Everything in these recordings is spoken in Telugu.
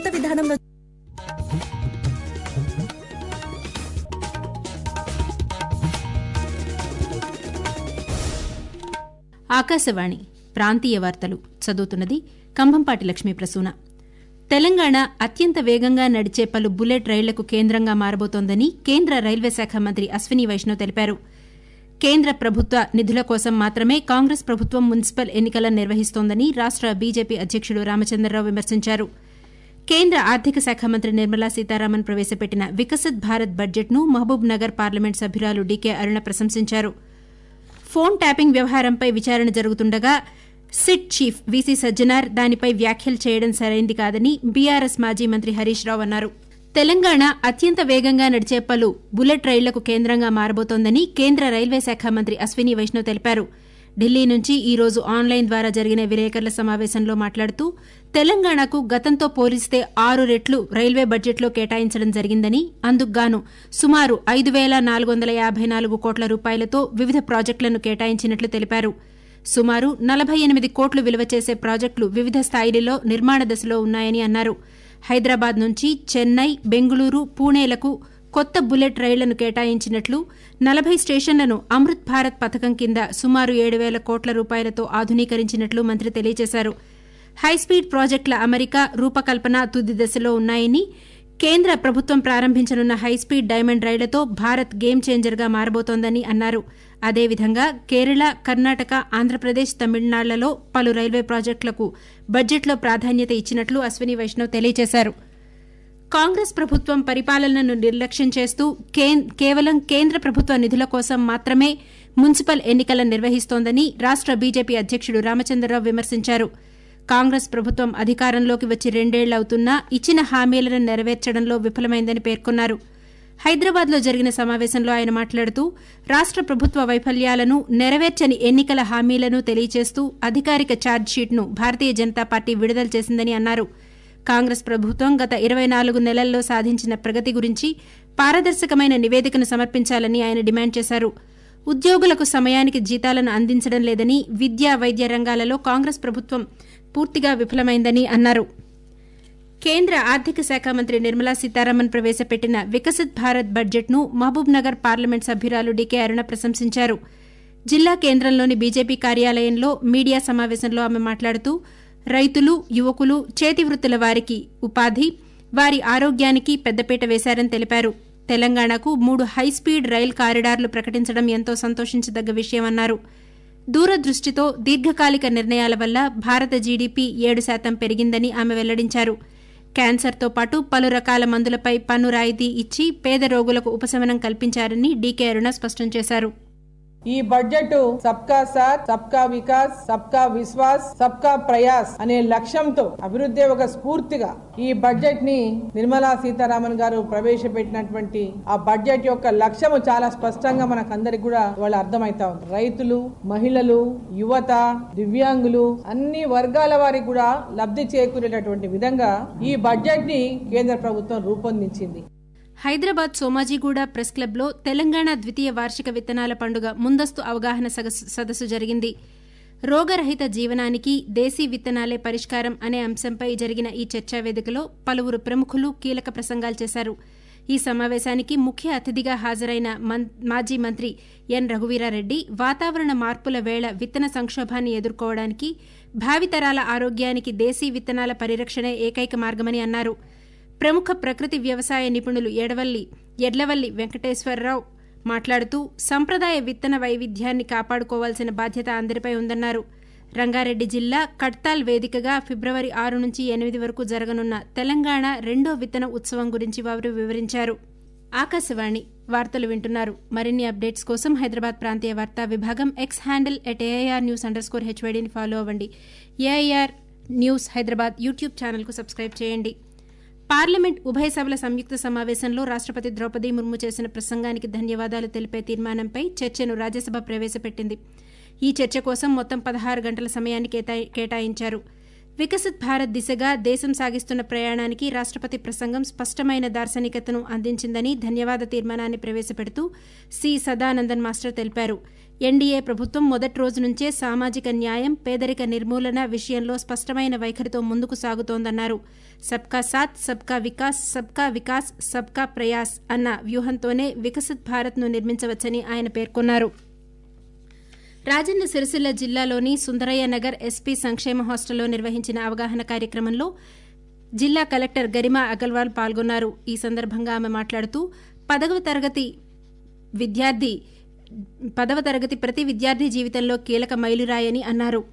కొత్త విధానంలో ఆకాశవాణి ప్రాంతీయ వార్తలు చదువుతున్నది కంభంపాటి లక్ష్మీ ప్రసూన తెలంగాణ అత్యంత వేగంగా నడిచే పలు బుల్లెట్ రైళ్లకు కేంద్రంగా మారబోతోందని కేంద్ర రైల్వే శాఖ మంత్రి అశ్విని వైష్ణవ్ తెలిపారు కేంద్ర ప్రభుత్వ నిధుల కోసం మాత్రమే కాంగ్రెస్ ప్రభుత్వం మున్సిపల్ ఎన్నికలను నిర్వహిస్తోందని రాష్ట బీజేపీ అధ్యకుడు రామచంద్రరావు విమర్శించారు కేంద్ర ఆర్థిక శాఖ మంత్రి నిర్మలా సీతారామన్ ప్రవేశపెట్టిన వికసిత్ భారత్ బడ్జెట్ను మహబూబ్ నగర్ పార్లమెంట్ సభ్యురాలు డీకే అరుణ ప్రశంసించారు ఫోన్ ట్యాపింగ్ వ్యవహారంపై విచారణ జరుగుతుండగా సిట్ చీఫ్ వీసీ సజ్జనార్ దానిపై వ్యాఖ్యలు చేయడం సరైంది కాదని బీఆర్ఎస్ మాజీ మంత్రి హరీష్ రావు అన్నారు తెలంగాణ అత్యంత వేగంగా నడిచే పలు బుల్లెట్ రైళ్లకు కేంద్రంగా మారబోతోందని కేంద్ర రైల్వే శాఖ మంత్రి అశ్విని వైష్ణవ్ తెలిపారు ఢిల్లీ నుంచి ఈ రోజు ఆన్లైన్ ద్వారా జరిగిన విలేకరుల సమావేశంలో మాట్లాడుతూ తెలంగాణకు గతంతో పోలిస్తే ఆరు రెట్లు రైల్వే బడ్జెట్లో కేటాయించడం జరిగిందని అందుకుగాను సుమారు ఐదు వేల నాలుగు వందల యాభై నాలుగు కోట్ల రూపాయలతో వివిధ ప్రాజెక్టులను కేటాయించినట్లు తెలిపారు సుమారు నలభై ఎనిమిది కోట్లు విలువ చేసే ప్రాజెక్టులు వివిధ స్థాయిలలో నిర్మాణ దశలో ఉన్నాయని అన్నారు హైదరాబాద్ నుంచి చెన్నై బెంగుళూరు పూణేలకు కొత్త బుల్లెట్ రైళ్లను కేటాయించినట్లు నలభై స్టేషన్లను అమృత్ భారత్ పథకం కింద సుమారు ఏడు వేల కోట్ల రూపాయలతో ఆధునీకరించినట్లు మంత్రి తెలియజేశారు హైస్పీడ్ ప్రాజెక్టుల అమరిక రూపకల్పన తుది దశలో ఉన్నాయని కేంద్ర ప్రభుత్వం ప్రారంభించనున్న హైస్పీడ్ డైమండ్ రైళ్లతో భారత్ గేమ్ చేంజర్గా మారబోతోందని అన్నారు అదేవిధంగా కేరళ కర్ణాటక ఆంధ్రప్రదేశ్ తమిళనాడులలో పలు రైల్వే ప్రాజెక్టులకు బడ్జెట్లో ప్రాధాన్యత ఇచ్చినట్లు అశ్విని వైష్ణవ్ తెలియజేశారు కాంగ్రెస్ ప్రభుత్వం పరిపాలనను నిర్లక్ష్యం చేస్తూ కేవలం కేంద్ర ప్రభుత్వ నిధుల కోసం మాత్రమే మున్సిపల్ ఎన్నికలను నిర్వహిస్తోందని రాష్ట బీజేపీ అధ్యకుడు రామచంద్రరావు విమర్శించారు కాంగ్రెస్ ప్రభుత్వం అధికారంలోకి వచ్చి రెండేళ్లవుతున్నా ఇచ్చిన హామీలను నెరవేర్చడంలో విఫలమైందని పేర్కొన్నారు హైదరాబాద్లో జరిగిన సమావేశంలో ఆయన మాట్లాడుతూ రాష్ట ప్రభుత్వ వైఫల్యాలను నెరవేర్చని ఎన్నికల హామీలను తెలియజేస్తూ అధికారిక ఛార్జ్షీట్ను భారతీయ జనతా పార్టీ విడుదల చేసిందని అన్నారు కాంగ్రెస్ ప్రభుత్వం గత ఇరవై నాలుగు నెలల్లో సాధించిన ప్రగతి గురించి పారదర్శకమైన నివేదికను సమర్పించాలని ఆయన డిమాండ్ చేశారు ఉద్యోగులకు సమయానికి జీతాలను అందించడం లేదని విద్యా వైద్య రంగాలలో కాంగ్రెస్ ప్రభుత్వం పూర్తిగా విఫలమైందని అన్నారు కేంద్ర ఆర్థిక శాఖ మంత్రి నిర్మలా సీతారామన్ ప్రవేశపెట్టిన వికసిత్ భారత్ బడ్జెట్ను మహబూబ్ నగర్ పార్లమెంట్ సభ్యురాలు డీకే అరుణ ప్రశంసించారు జిల్లా కేంద్రంలోని బీజేపీ కార్యాలయంలో మీడియా సమావేశంలో ఆమె మాట్లాడుతూ రైతులు యువకులు చేతి వృత్తుల వారికి ఉపాధి వారి ఆరోగ్యానికి పెద్దపీట వేశారని తెలిపారు తెలంగాణకు మూడు హైస్పీడ్ రైల్ కారిడార్లు ప్రకటించడం ఎంతో సంతోషించదగ్గ విషయమన్నారు దూరదృష్టితో దీర్ఘకాలిక నిర్ణయాల వల్ల భారత జీడీపీ ఏడు శాతం పెరిగిందని ఆమె వెల్లడించారు క్యాన్సర్తో పాటు పలు రకాల మందులపై పన్ను రాయితీ ఇచ్చి పేద రోగులకు ఉపశమనం కల్పించారని డీకే అరుణ స్పష్టం చేశారు ఈ బడ్జెట్ సబ్కా సాత్ సబ్కా వికాస్ సబ్కా విశ్వాస్ సబ్కా ప్రయాస్ అనే లక్ష్యంతో అభివృద్ధి ఒక స్ఫూర్తిగా ఈ బడ్జెట్ ని నిర్మలా సీతారామన్ గారు ప్రవేశపెట్టినటువంటి ఆ బడ్జెట్ యొక్క లక్ష్యము చాలా స్పష్టంగా మనకందరికి కూడా వాళ్ళు అర్థమైతా ఉంది రైతులు మహిళలు యువత దివ్యాంగులు అన్ని వర్గాల వారికి కూడా లబ్ధి చేకూరేటటువంటి విధంగా ఈ బడ్జెట్ ని కేంద్ర ప్రభుత్వం రూపొందించింది హైదరాబాద్ సోమాజిగూడ ప్రెస్ క్లబ్లో తెలంగాణ ద్వితీయ వార్షిక విత్తనాల పండుగ ముందస్తు అవగాహన సదస్సు జరిగింది రోగరహిత జీవనానికి దేశీ విత్తనాలే పరిష్కారం అనే అంశంపై జరిగిన ఈ చర్చా వేదికలో పలువురు ప్రముఖులు కీలక ప్రసంగాలు చేశారు ఈ సమావేశానికి ముఖ్య అతిథిగా హాజరైన మాజీ మంత్రి ఎన్ రఘువీరారెడ్డి వాతావరణ మార్పుల వేళ విత్తన సంక్షోభాన్ని ఎదుర్కోవడానికి భావితరాల ఆరోగ్యానికి దేశీ విత్తనాల పరిరక్షణే ఏకైక మార్గమని అన్నారు ప్రముఖ ప్రకృతి వ్యవసాయ నిపుణులు ఎడవల్లి ఎడ్లవల్లి వెంకటేశ్వరరావు మాట్లాడుతూ సంప్రదాయ విత్తన వైవిధ్యాన్ని కాపాడుకోవాల్సిన బాధ్యత అందరిపై ఉందన్నారు రంగారెడ్డి జిల్లా కడ్తాల్ వేదికగా ఫిబ్రవరి ఆరు నుంచి ఎనిమిది వరకు జరగనున్న తెలంగాణ రెండో విత్తన ఉత్సవం గురించి వారు వివరించారు ఆకాశవాణి వార్తలు వింటున్నారు మరిన్ని అప్డేట్స్ కోసం హైదరాబాద్ ప్రాంతీయ వార్తా విభాగం X handle at AIR news underscore హెచ్వైడీని ఫాలో అవ్వండి ఏఐఆర్ న్యూస్ హైదరాబాద్ యూట్యూబ్ ఛానల్కు సబ్స్క్రైబ్ చేయండి పార్లమెంట్ ఉభయ సభల సంయుక్త సమావేశంలో రాష్టపతి ద్రౌపది ముర్ము చేసిన ప్రసంగానికి ధన్యవాదాలు తెలిపే తీర్మానంపై చర్చను రాజ్యసభ ప్రవేశపెట్టింది ఈ చర్చ కోసం మొత్తం పదహారు గంటల సమయాన్ని కేటాయించారు వికసిత్ భారత్ దిశగా దేశం సాగిస్తున్న ప్రయాణానికి రాష్టపతి ప్రసంగం స్పష్టమైన దార్శనికతను అందించిందని ధన్యవాద తీర్మానాన్ని ప్రవేశపెడుతూ సి సదానందన్ మాస్టర్ తెలిపారు ఎన్డీఏ ప్రభుత్వం మొదటి రోజు నుంచే సామాజిక న్యాయం పేదరిక నిర్మూలన విషయంలో స్పష్టమైన వైఖరితో ముందుకు సాగుతోందన్నారు సబ్కా సాత్ సబ్కా వికాస్ సబ్కా వికాస్ సబ్కా ప్రయాస్ అన్న వ్యూహంతోనే వికసిత్ భారత్ను నిర్మించవచ్చని ఆయన పేర్కొన్నారు రాజన్న సిరిసిల్ల జిల్లాలోని సుందరయ్య నగర్ ఎస్పీ సంక్షేమ హాస్టల్లో నిర్వహించిన అవగాహన కార్యక్రమంలో జిల్లా కలెక్టర్ గరిమా అగర్వాల్ పాల్గొన్నారు ఈ సందర్భంగా ఆమె మాట్లాడుతూ పదవ తరగతి విద్యార్థి పదవ తరగతి ప్రతి విద్యార్థి జీవితంలో కీలక మైలురాయని అన్నారు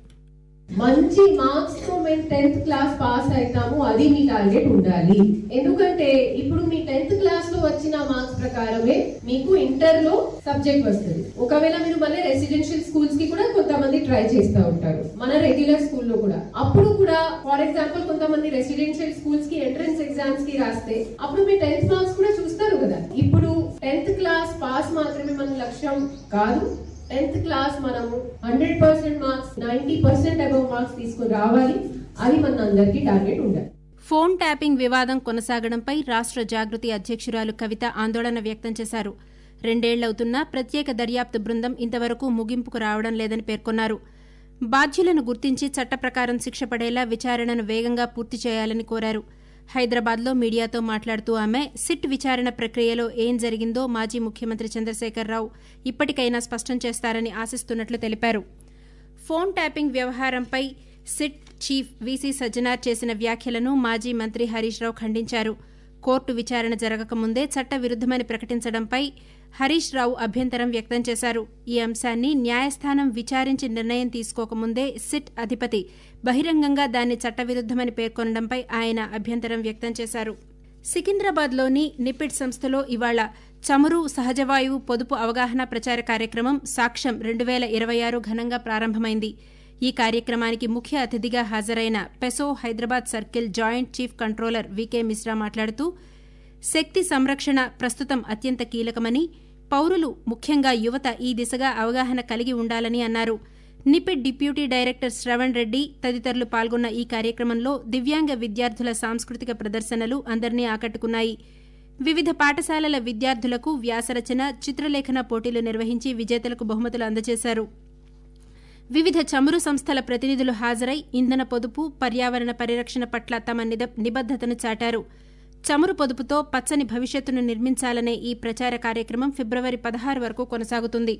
మంచి మార్క్స్ తో మేము టెన్త్ క్లాస్ పాస్ అవుతాము అది మీ టార్గెట్ ఉండాలి ఎందుకంటే ఇప్పుడు మీ టెన్త్ క్లాస్ లో వచ్చిన మార్క్స్ ప్రకారమే మీకు ఇంటర్ లో సబ్జెక్ట్ వస్తుంది ఒకవేళ మీరు మళ్ళీ రెసిడెన్షియల్ స్కూల్స్ కి కూడా కొంతమంది ట్రై చేస్తూ ఉంటారు మన రెగ్యులర్ స్కూల్లో కూడా అప్పుడు కూడా ఫర్ ఎగ్జాంపుల్ కొంతమంది రెసిడెన్షియల్ స్కూల్స్ కి ఎంట్రన్స్ ఎగ్జామ్స్ కి రాస్తే అప్పుడు మీ టెన్త్ మార్క్స్ కూడా చూస్తారు కదా ఇప్పుడు టెన్త్ క్లాస్ పాస్ మాత్రమే మన లక్ష్యం కాదు టెన్త్ క్లాస్ మనము hundred percent marks ninety percent above marks తీసుకుని రావాలి అది మన అందరికీ టార్గెట్ ఉండాలి ఫోన్ ట్యాపింగ్ వివాదం కొనసాగడంపై రాష్ట్ర జాగృతి అధ్యక్షురాలు కవిత ఆందోళన వ్యక్తం చేశారు రెండేళ్లవుతున్నా ప్రత్యేక దర్యాప్తు బృందం ఇంతవరకు ముగింపుకు రావడం లేదని పేర్కొన్నారు బాధ్యులను గుర్తించి చట్ట ప్రకారం శిక్ష పడేలా విచారణను వేగంగా పూర్తి చేయాలని కోరారు హైదరాబాద్లో మీడియాతో మాట్లాడుతూ ఆమె సిట్ విచారణ ప్రక్రియలో ఏం జరిగిందో మాజీ ముఖ్యమంత్రి చంద్రశేఖరరావు ఇప్పటికైనా స్పష్టం చేస్తారని ఆశిస్తున్నట్లు తెలిపారు ఫోన్ ట్యాపింగ్ వ్యవహారంపై సిట్ చీఫ్ వీసీ సజ్జనార్ చేసిన వ్యాఖ్యలను మాజీ మంత్రి హరీష్ రావు ఖండించారు కోర్టు విచారణ జరగకముందే చట్ట విరుద్దమని ప్రకటించడంపై హరీష్ రావు అభ్యంతరం వ్యక్తం చేశారు ఈ అంశాన్ని న్యాయస్థానం విచారించి నిర్ణయం తీసుకోకముందే సిట్ అధిపతి బహిరంగంగా దాన్ని చట్టవిరుద్దమని పేర్కొనడంపై ఆయన అభ్యంతరం వ్యక్తం చేశారు సికింద్రాబాద్లోని నిపిడ్ సంస్థలో ఇవాళ చమురు సహజవాయువు పొదుపు అవగాహన ప్రచార కార్యక్రమం సాక్ష్యం రెండు వేల ఇరవై ఆరు ఘనంగా ప్రారంభమైంది ఈ కార్యక్రమానికి ముఖ్య అతిథిగా హాజరైన PESO Hyderabad circle joint chief controller VK Mishra మాట్లాడుతూ శక్తి సంరక్షణ ప్రస్తుతం అత్యంత కీలకమని పౌరులు ముఖ్యంగా యువత ఈ దిశగా అవగాహన కలిగి ఉండాలని అన్నారు నిపిడ్ డిప్యూటీ డైరెక్టర్ శ్రవణ్ రెడ్డి తదితరులు పాల్గొన్న ఈ కార్యక్రమంలో దివ్యాంగ విద్యార్థుల సాంస్కృతిక ప్రదర్శనలు అందరినీ ఆకట్టుకున్నాయి వివిధ పాఠశాలల విద్యార్థులకు వ్యాసరచన చిత్రలేఖన పోటీలు నిర్వహించి విజేతలకు బహుమతులు అందజేశారు వివిధ చమురు సంస్థల ప్రతినిధులు హాజరై ఇంధన పొదుపు పర్యావరణ పరిరక్షణ పట్ల తమ నిబద్దతను చాటారు చమురు పొదుపుతో పచ్చని భవిష్యత్తును నిర్మించాలనే ఈ ప్రచార కార్యక్రమం ఫిబ్రవరి పదహారు వరకు కొనసాగుతుంది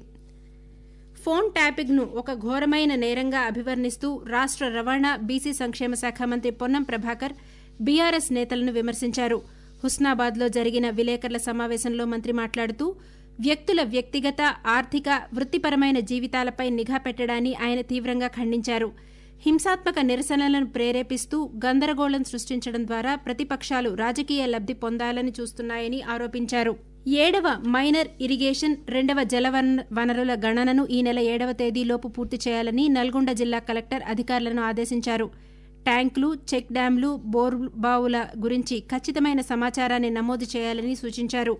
ఫోన్ ట్యాపింగ్ను ఒక ఘోరమైన నేరంగా అభివర్ణిస్తూ రాష్ట్ర రవాణా బీసీ సంక్షేమ శాఖ మంత్రి పొన్నం ప్రభాకర్ బీఆర్ఎస్ నేతలను విమర్శించారు హుస్నాబాద్లో జరిగిన విలేకరుల సమావేశంలో మంత్రి మాట్లాడుతూ వ్యక్తుల వ్యక్తిగత ఆర్థిక వృత్తిపరమైన జీవితాలపై నిఘా పెట్టడాన్ని ఆయన తీవ్రంగా ఖండించారు హింసాత్మక నిరసనలను ప్రేరేపిస్తూ గందరగోళం సృష్టించడం ద్వారా ప్రతిపక్షాలు రాజకీయ లబ్ది పొందాలని చూస్తున్నాయని ఆరోపించారు ఏడవ మైనర్ ఇరిగేషన్ రెండవ జల వనరుల గణనను ఈ నెల ఏడవ తేదీలోపు పూర్తి చేయాలని నల్గొండ జిల్లా కలెక్టర్ అధికారులను ఆదేశించారు ట్యాంకులు చెక్ డ్యాంలు బోర్బావుల గురించి ఖచ్చితమైన సమాచారాన్ని నమోదు చేయాలని సూచించారు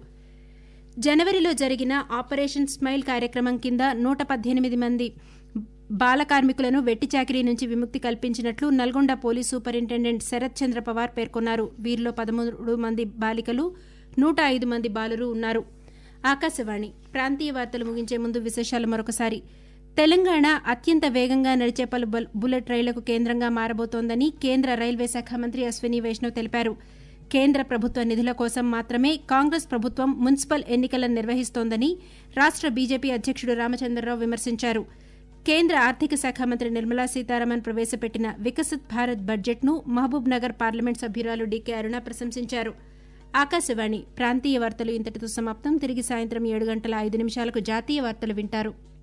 జనవరిలో జరిగిన ఆపరేషన్ స్మైల్ కార్యక్రమం కింద నూట పద్దెనిమిది మంది బాల కార్మికులను వెట్టి చాకిరీ నుంచి విముక్తి కల్పించినట్లు నల్గొండ పోలీస్ సూపరింటెండెంట్ శరత్ చంద్ర పవార్ పేర్కొన్నారు వీరిలో పదమూడు మంది బాలికలు నూట ఐదు మంది బాలురు ఉన్నారు ఆకాశవాణి ప్రాంతీయ వార్తలు ముగించే ముందు విశేషాలు మరొకసారి తెలంగాణ అత్యంత వేగంగా నడిచే పలు బుల్లెట్ రైళ్లకు కేంద్రంగా మారబోతోందని కేంద్ర రైల్వే శాఖ మంత్రి అశ్విని వైష్ణవ్ తెలిపారు కేంద్ర ప్రభుత్వ నిధుల కోసం మాత్రమే కాంగ్రెస్ ప్రభుత్వం మున్సిపల్ ఎన్నికలను నిర్వహిస్తోందని రాష్ట బీజేపీ అధ్యక్షుడు రామచంద్రరావు విమర్శించారు కేంద్ర ఆర్థిక శాఖ మంత్రి నిర్మలా సీతారామన్ ప్రవేశపెట్టిన వికసిత్ భారత్ బడ్జెట్ను మహబూబ్ నగర్ పార్లమెంట్ సభ్యురాలు డీకే అరుణ ప్రశంసించారు ఆకాశవాణి ప్రాంతీయ వార్తలు ఇంతటితో సమాప్తం తిరిగి సాయంత్రం ఏడు గంటల ఐదు నిమిషాలకు జాతీయ వార్తలు వింటారు